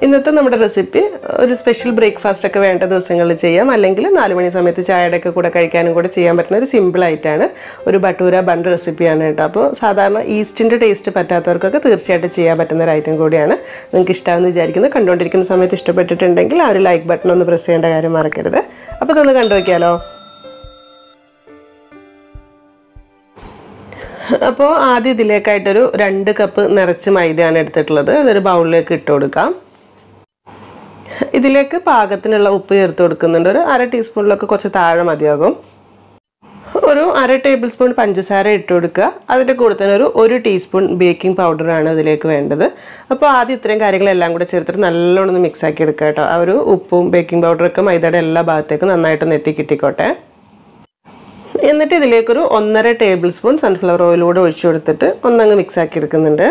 ഇന്നത്തെ നമ്മുടെ റെസിപ്പി ഒരു സ്പെഷ്യൽ ബ്രേക്ക്ഫാസ്റ്റ് ഒക്കെ വേണ്ട ദിവസങ്ങളിൽ ചെയ്യാം അല്ലെങ്കിൽ നാല് മണി സമയത്ത് ചായയുടെ ഒക്കെ കൂടെ കഴിക്കാനും കൂടെ ചെയ്യാൻ പറ്റുന്ന ഒരു സിമ്പിൾ ആയിട്ടാണ് ഒരു ബട്ടൂര ബണ്ട് റെസിപ്പിയാണ് കേട്ടോ അപ്പോൾ സാധാരണ ഈസ്റ്റിൻ്റെ ടേസ്റ്റ് പറ്റാത്തവർക്കൊക്കെ തീർച്ചയായിട്ടും ചെയ്യാൻ പറ്റുന്ന ഒരു ഐറ്റം കൂടിയാണ് നിങ്ങൾക്ക് ഇഷ്ടമാണെന്ന് വിചാരിക്കുന്നു കണ്ടുകൊണ്ടിരിക്കുന്ന സമയത്ത് ഇഷ്ടപ്പെട്ടിട്ടുണ്ടെങ്കിൽ ആ ഒരു ലൈക്ക് ബട്ടൺ ഒന്ന് പ്രസ് ചെയ്യേണ്ട കാര്യം മറക്കരുത് അപ്പോൾ ഇതൊന്ന് കണ്ടു വയ്ക്കാലോ അപ്പോൾ ആദ്യം ഇതിലേക്കായിട്ടൊരു രണ്ട് കപ്പ് നിറച്ച് മൈദയാണ് എടുത്തിട്ടുള്ളത് അതൊരു ബൗളിലേക്ക് ഇട്ട് കൊടുക്കാം ഇതിലേക്ക് പാകത്തിനുള്ള ഉപ്പ് ചേർത്ത് കൊടുക്കുന്നുണ്ട് ഒരു അര ടീസ്പൂണിലൊക്കെ കുറച്ച് താഴെ മതിയാകും ഒരു അര ടേബിൾ സ്പൂൺ പഞ്ചസാര ഇട്ട് കൊടുക്കുക അതിൻ്റെ കൂടെ തന്നെ ഒരു ഒരു ടീസ്പൂൺ ബേക്കിംഗ് പൗഡറാണ് ഇതിലേക്ക് വേണ്ടത് അപ്പോൾ ആദ്യം ഇത്രയും കാര്യങ്ങളെല്ലാം കൂടെ ചേർത്തിട്ട് നല്ലോണം ഒന്ന് മിക്സ് ആക്കി എടുക്കുക കേട്ടോ ആ ഒരു ഉപ്പും ബേക്കിംഗ് പൗഡറൊക്കെ മൈദയുടെ എല്ലാ ഭാഗത്തേക്കും നന്നായിട്ടൊന്ന് എത്തി കിട്ടിക്കോട്ടെ എന്നിട്ട് ഇതിലേക്കൊരു ഒന്നര ടേബിൾ സ്പൂൺ സൺഫ്ലവർ ഓയിൽ കൂടെ ഒഴിച്ചു കൊടുത്തിട്ട് ഒന്നങ്ങ് മിക്സ് ആക്കി എടുക്കുന്നുണ്ട്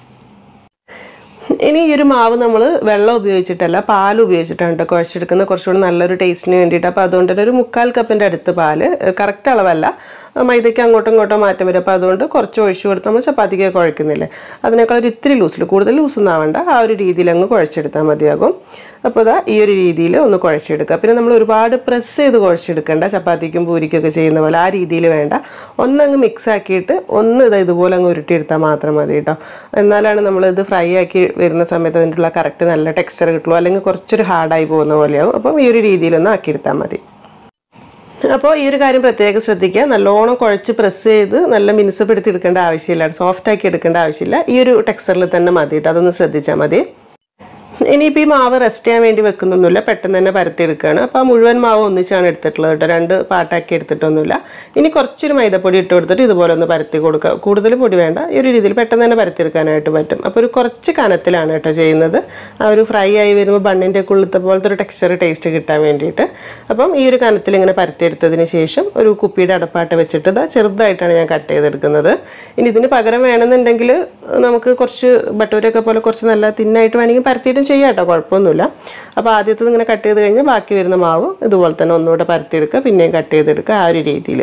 ഇനി ഈ ഒരു മാവ് നമ്മൾ വെള്ളം ഉപയോഗിച്ചിട്ടല്ല പാൽ ഉപയോഗിച്ചിട്ടാണ് കേട്ടോ കുഴച്ചെടുക്കുന്നത് കുറച്ചുകൂടി നല്ലൊരു ടേസ്റ്റിന് വേണ്ടിയിട്ട് അപ്പോൾ അതുകൊണ്ട് തന്നെ ഒരു മുക്കാൽ കപ്പിൻ്റെ അടുത്ത് പാല് കറക്റ്റ് അളവല്ല മൈദയ്ക്ക് അങ്ങോട്ടും ഇങ്ങോട്ടും മാറ്റം വരും അപ്പോൾ അതുകൊണ്ട് കുറച്ച് ഒഴിച്ചു കൊടുത്ത് നമ്മൾ ചപ്പാത്തിക്ക് കുഴക്കുന്നില്ലേ അതിനേക്കാൾ ഒരു ഇത്തിരി ലൂസിൽ കൂടുതൽ ലൂസൊന്നും ആവണ്ട ആ ഒരു രീതിയിൽ അങ്ങ് കുഴച്ചെടുത്താൽ മതിയാകും അപ്പോൾ ഇതാ ഈ ഒരു രീതിയിൽ ഒന്ന് കുഴച്ചെടുക്കുക പിന്നെ നമ്മൾ ഒരുപാട് പ്രസ് ചെയ്ത് കുഴച്ചെടുക്കേണ്ട ചപ്പാത്തിക്കും പൂരിക്കൊക്കെ ചെയ്യുന്ന പോലെ ആ രീതിയിൽ വേണ്ട ഒന്നങ്ങ് മിക്സ് ആക്കിയിട്ട് ഒന്ന് ഇത് ഇതുപോലെ അങ്ങ് ഉരുട്ടിയെടുത്താൽ മാത്രം മതി കേട്ടോ എന്നാലാണ് നമ്മളിത് ഫ്രൈ ആക്കി വരുന്ന സമയത്ത് അതിൻ്റെ കറക്റ്റ് നല്ല ടെക്സ്ചർ കിട്ടുള്ളൂ അല്ലെങ്കിൽ കുറച്ചൊരു ഹാർഡായി പോകുന്ന പോലെയാവും അപ്പം ഈ ഒരു രീതിയിലൊന്ന് ആക്കിയെടുത്താൽ മതി അപ്പോൾ ഈ ഒരു കാര്യം പ്രത്യേകം ശ്രദ്ധിക്കുക നല്ലോണം കുഴച്ച് പ്രസ് ചെയ്ത് നല്ല മിനുസപ്പെടുത്തി എടുക്കേണ്ട ആവശ്യമില്ല സോഫ്റ്റ് ആക്കി എടുക്കേണ്ട ആവശ്യമില്ല ഈ ഒരു ടെക്സ്ചറിൽ തന്നെ മതി കേട്ടോ അതൊന്ന് ശ്രദ്ധിച്ചാൽ മതി ഇനിയിപ്പോൾ ഈ മാവ് റെസ്റ്റ് ചെയ്യാൻ വേണ്ടി വെക്കുന്നൊന്നുമില്ല പെട്ടെന്ന് തന്നെ പരത്തിയെടുക്കുകയാണ് അപ്പോൾ ആ മുഴുവൻ മാവ് ഒന്നിച്ചാണ് എടുത്തിട്ടുള്ളത് കേട്ടോ രണ്ട് പാട്ടാക്കി എടുത്തിട്ടൊന്നുമില്ല ഇനി കുറച്ചൊരു മൈദപ്പൊടി ഇട്ട് കൊടുത്തിട്ട് ഇതുപോലെ ഒന്ന് പരത്തി കൊടുക്കുക കൂടുതൽ പൊടി വേണ്ട ഈ ഒരു രീതിയിൽ പെട്ടെന്ന് തന്നെ പരത്തിയെടുക്കാനായിട്ട് പറ്റും അപ്പോൾ ഒരു കുറച്ച് കനത്തിലാണ് കേട്ടോ ചെയ്യുന്നത് ആ ഒരു ഫ്രൈ ആയി വരുമ്പോൾ ബണ്ണിൻ്റെ ഉള്ളിലത്തെ പോലത്തെ ഒരു ടെക്സ്ചർ ടേസ്റ്റ് കിട്ടാൻ വേണ്ടിയിട്ട് അപ്പം ഈ ഒരു കനത്തിൽ ഇങ്ങനെ പരത്തിയെടുത്തതിന് ശേഷം ഒരു കുപ്പിയുടെ അടപ്പാട്ട് വെച്ചിട്ട് ഇതാ ചെറുതായിട്ടാണ് ഞാൻ കട്ട് ചെയ്തെടുക്കുന്നത് ഇനി ഇതിന് പകരം വേണമെന്നുണ്ടെങ്കിൽ നമുക്ക് കുറച്ച് ബട്ടൂരൊക്കെ പോലെ കുറച്ച് നല്ല തിന്നായിട്ട് വേണമെങ്കിൽ പരത്തിയിട്ടും ചെയ്യാം കേട്ടോ കുഴപ്പമൊന്നുമില്ല അപ്പോൾ ആദ്യത്തത് ഇങ്ങനെ കട്ട് ചെയ്ത് കഴിഞ്ഞാൽ ബാക്കി വരുന്ന മാവ് ഇതുപോലെ തന്നെ ഒന്നുകൂടെ പരത്തിയെടുക്കുക പിന്നെയും കട്ട് ചെയ്തെടുക്കുക ആ ഒരു രീതിയിൽ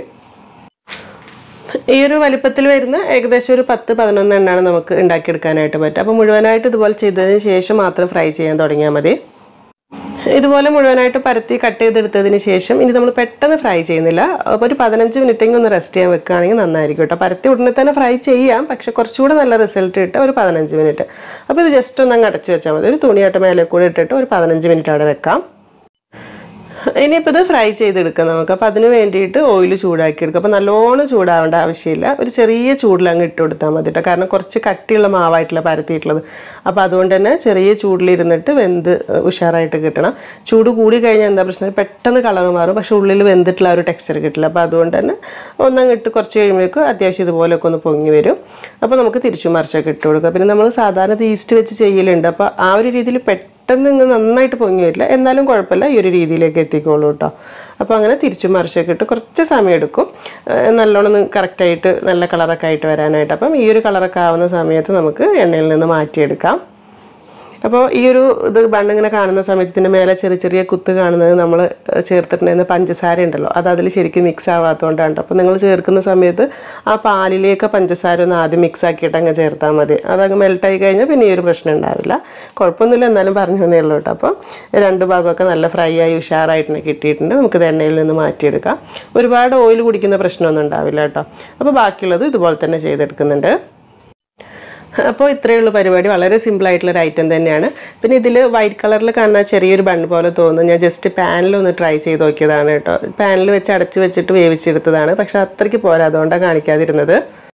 ഈ ഒരു വലിപ്പത്തിൽ വരുന്ന ഏകദേശം ഒരു പത്ത് പതിനൊന്ന് എണ്ണമാണ് നമുക്ക് ഉണ്ടാക്കിയെടുക്കാനായിട്ട് പറ്റുക അപ്പോൾ മുഴുവനായിട്ട് ഇതുപോലെ ചെയ്തതിന് ശേഷം മാത്രം ഫ്രൈ ചെയ്യാൻ തുടങ്ങിയാൽ മതി ഇതുപോലെ മുഴുവനായിട്ട് പരത്തി കട്ട് ചെയ്തെടുത്തതിന് ശേഷം ഇനി നമ്മൾ പെട്ടെന്ന് ഫ്രൈ ചെയ്യുന്നില്ല അപ്പോൾ ഒരു പതിനഞ്ച് മിനിറ്റെങ്കിലും ഒന്ന് റെസ്റ്റ് ചെയ്യാൻ വെക്കുകയാണെങ്കിൽ നന്നായിരിക്കും കേട്ടോ പരത്തി ഉടനെ തന്നെ ഫ്രൈ ചെയ്യാം പക്ഷേ കുറച്ചുകൂടെ നല്ല റിസൾട്ട് കിട്ടുക ഒരു പതിനഞ്ച് മിനിറ്റ് അപ്പോൾ ഇത് ജസ്റ്റ് ഒന്ന് അങ്ങ് അടച്ച് വെച്ചാൽ മതി ഒരു തുണിയായിട്ട് മേലെ കൂടെ ഇട്ടിട്ട് ഒരു പതിനഞ്ച് മിനിറ്റ് അവിടെ വെക്കാം ഇനിയിപ്പോൾ ഇത് ഫ്രൈ ചെയ്തെടുക്കാം നമുക്ക് അപ്പോൾ അതിന് വേണ്ടിയിട്ട് ഓയിൽ ചൂടാക്കി എടുക്കുക അപ്പോൾ നല്ലോണം ചൂടാവേണ്ട ആവശ്യമില്ല ഒരു ചെറിയ ചൂടിൽ അങ്ങ് ഇട്ട് കൊടുത്താൽ മതി കേട്ടോ കാരണം കുറച്ച് കട്ടിയുള്ള മാവായിട്ടുള്ള പരത്തിയിട്ടുള്ളത് അപ്പോൾ അതുകൊണ്ട് തന്നെ ചെറിയ ചൂടിലിരുന്നിട്ട് വെന്ത് ഉഷാറായിട്ട് കിട്ടണം ചൂട് കൂടി കഴിഞ്ഞാൽ എന്താ പ്രശ്നം പെട്ടെന്ന് കളർ മാറും പക്ഷേ ഉള്ളിൽ വെന്തിട്ടുള്ള ആ ഒരു ടെക്സ്ചർ കിട്ടില്ല അപ്പോൾ അതുകൊണ്ട് തന്നെ ഒന്നങ്ങ് ഇട്ട് കുറച്ച് കഴിയുമ്പോഴേക്കും അത്യാവശ്യം ഇതുപോലെയൊക്കെ ഒന്ന് പൊങ്ങി വരും അപ്പോൾ നമുക്ക് തിരിച്ചു മറിച്ചൊക്കെ ഇട്ട് കൊടുക്കുക പിന്നെ നമ്മൾ സാധാരണ ഇത് ഈസ്റ്റ് വെച്ച് ചെയ്യലുണ്ട് അപ്പോൾ ആ ഒരു രീതിയിൽ പെട്ടെന്ന് പെട്ടെന്ന് ഇങ്ങ് നന്നായിട്ട് പൊങ്ങി വരില്ല എന്നാലും കുഴപ്പമില്ല ഈ ഒരു രീതിയിലേക്ക് എത്തിക്കോളൂ കേട്ടോ അപ്പോൾ അങ്ങനെ തിരിച്ചും മറിച്ചൊക്കെ ഇട്ട് കുറച്ച് സമയം എടുക്കും ഏഹ് നല്ലോണം ഒന്ന് കറക്റ്റായിട്ട് നല്ല കളറൊക്കെ ആയിട്ട് വരാനായിട്ട് അപ്പം ഈ ഒരു കളറൊക്കെ ആവുന്ന സമയത്ത് നമുക്ക് എണ്ണയിൽ നിന്ന് മാറ്റിയെടുക്കാം അപ്പോൾ ഈ ഒരു ഇത് ബണ്ണിങ്ങനെ കാണുന്ന സമയത്ത് ഇതിൻ്റെ മേലെ ചെറിയ ചെറിയ കുത്ത് കാണുന്നത് നമ്മൾ ചേർത്തിട്ടുണ്ടായിരുന്ന പഞ്ചസാര ഉണ്ടല്ലോ അത് അതിൽ ശരിക്കും മിക്സ് ആവാത്തതുകൊണ്ടാണ് അപ്പോൾ നിങ്ങൾ ചേർക്കുന്ന സമയത്ത് ആ പാലിലേക്ക് പഞ്ചസാര ഒന്ന് ആദ്യം മിക്സ് ആക്കിയിട്ട് അങ്ങ് ചേർത്താൽ മതി അതങ്ങ് മെൽട്ടായി കഴിഞ്ഞാൽ പിന്നെ ഈ ഒരു പ്രശ്നം ഉണ്ടാവില്ല കുഴപ്പമൊന്നുമില്ല എന്നാലും പറഞ്ഞു തന്നേ ഉള്ളൂ കേട്ടോ അപ്പോൾ രണ്ട് ഭാഗമൊക്കെ നല്ല ഫ്രൈ ആയി ഉഷാറായിട്ട് കിട്ടിയിട്ടുണ്ട് നമുക്കിത് എണ്ണയിൽ നിന്ന് മാറ്റിയെടുക്കാം ഒരുപാട് ഓയിൽ കുടിക്കുന്ന പ്രശ്നമൊന്നും ഉണ്ടാവില്ല കേട്ടോ അപ്പോൾ ബാക്കിയുള്ളത് ഇതുപോലെ തന്നെ ചെയ്തെടുക്കുന്നുണ്ട് അപ്പോൾ ഇത്രയേ ഉള്ളൂ പരിപാടി വളരെ സിമ്പിൾ ആയിട്ടുള്ള ഒരു ഐറ്റം തന്നെയാണ് പിന്നെ ഇതിൽ വൈറ്റ് കളറിൽ കാണുന്ന ചെറിയൊരു ബൺ പോലെ തോന്നുന്നു ഞാൻ ജസ്റ്റ് പാനിൽ ഒന്ന് ട്രൈ ചെയ്ത് നോക്കിയതാണ് കേട്ടോ പാനിൽ വെച്ച് അടച്ച് വെച്ചിട്ട് വേവിച്ചെടുത്തതാണ് പക്ഷെ അത്രയ്ക്ക് പോരാ അതുകൊണ്ടാണ് കാണിക്കാതിരുന്നത്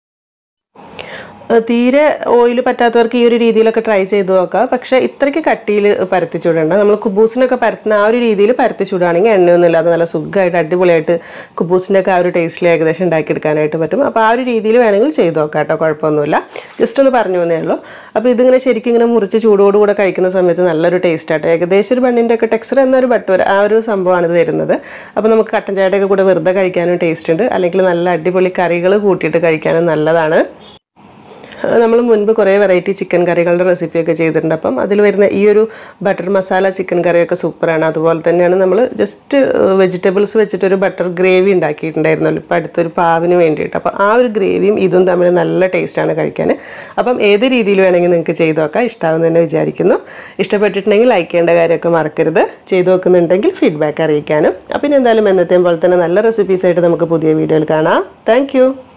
ഏഹ് തീരെ ഓയിൽ പറ്റാത്തവർക്ക് ഈ ഒരു രീതിയിലൊക്കെ ട്രൈ ചെയ്ത് നോക്കാം പക്ഷേ ഇത്രയ്ക്ക് കട്ടിയിൽ പരത്തി ചൂടേണ്ട നമ്മൾ കുബൂസിനൊക്കെ പരത്തുന്ന ആ ഒരു രീതിയിൽ പരത്തി ചൂടാണെങ്കിൽ എണ്ണയൊന്നും ഇല്ലാതെ നല്ല സുഖമായിട്ട് അടിപൊളിയായിട്ട് കുബൂസിൻ്റെ ഒക്കെ ആ ഒരു ടേസ്റ്റിൽ ഏകദേശം ഉണ്ടാക്കിയെടുക്കാനായിട്ട് പറ്റും അപ്പോൾ ആ ഒരു രീതിയിൽ വേണമെങ്കിൽ ചെയ്ത് നോക്കാം കേട്ടോ കുഴപ്പമൊന്നുമില്ല ജസ്റ്റ് ഒന്ന് പറഞ്ഞു തന്നേ ഉള്ളൂ അപ്പോൾ ഇതിങ്ങനെ ശരിക്കും ഇങ്ങനെ മുറിച്ച് ചൂടോടുകൂടെ കഴിക്കുന്ന സമയത്ത് നല്ലൊരു ടേസ്റ്റ് ആട്ടോ ഏകദേശം ഒരു ബണ്ണിൻ്റെ ഒക്കെ ടെക്സ്ചർ എന്നൊരു ബട്ടൂര ആ ഒരു സംഭവമാണ് ഇത് വരുന്നത് അപ്പോൾ നമുക്ക് കട്ടൻ ചായയുടെ കൂടെ വെറുതെ കഴിക്കാനും ടേസ്റ്റ് ഉണ്ട് അല്ലെങ്കിൽ നല്ല അടിപൊളി കറികൾ കൂട്ടിയിട്ട് കഴിക്കാനും നല്ലതാണ് നമ്മൾ മുൻപ് കുറേ വെറൈറ്റി ചിക്കൻ കറികളുടെ റെസിപ്പിയൊക്കെ ചെയ്തിട്ടുണ്ട് അപ്പം അതിൽ വരുന്ന ഈ ഒരു ബട്ടർ മസാല ചിക്കൻ കറിയൊക്കെ സൂപ്പറാണ് അതുപോലെ തന്നെയാണ് നമ്മൾ ജസ്റ്റ് വെജിറ്റബിൾസ് വെച്ചിട്ടൊരു ബട്ടർ ഗ്രേവി ഉണ്ടാക്കിയിട്ടുണ്ടായിരുന്നല്ലോ ഇപ്പോൾ അടുത്തൊരു പാവിന് വേണ്ടിയിട്ട് അപ്പോൾ ആ ഒരു ഗ്രേവിയും ഇതും തമ്മിൽ നല്ല ടേസ്റ്റാണ് കഴിക്കാൻ അപ്പം ഏത് രീതിയിൽ വേണമെങ്കിൽ നിങ്ങൾക്ക് ചെയ്ത് നോക്കാം ഇഷ്ടമാവുമെന്ന് തന്നെ വിചാരിക്കുന്നു ഇഷ്ടപ്പെട്ടിട്ടുണ്ടെങ്കിൽ ലൈക്ക് ചെയ്യേണ്ട കാര്യമൊക്കെ മറക്കരുത് ചെയ്ത് നോക്കുന്നുണ്ടെങ്കിൽ ഫീഡ്ബാക്ക് അറിയിക്കാനും അപ്പം ഇനി എന്തായാലും എന്നത്തെയും പോലെ തന്നെ നല്ല റെസിപ്പീസായിട്ട് നമുക്ക് പുതിയ വീഡിയോയിൽ കാണാം താങ്ക്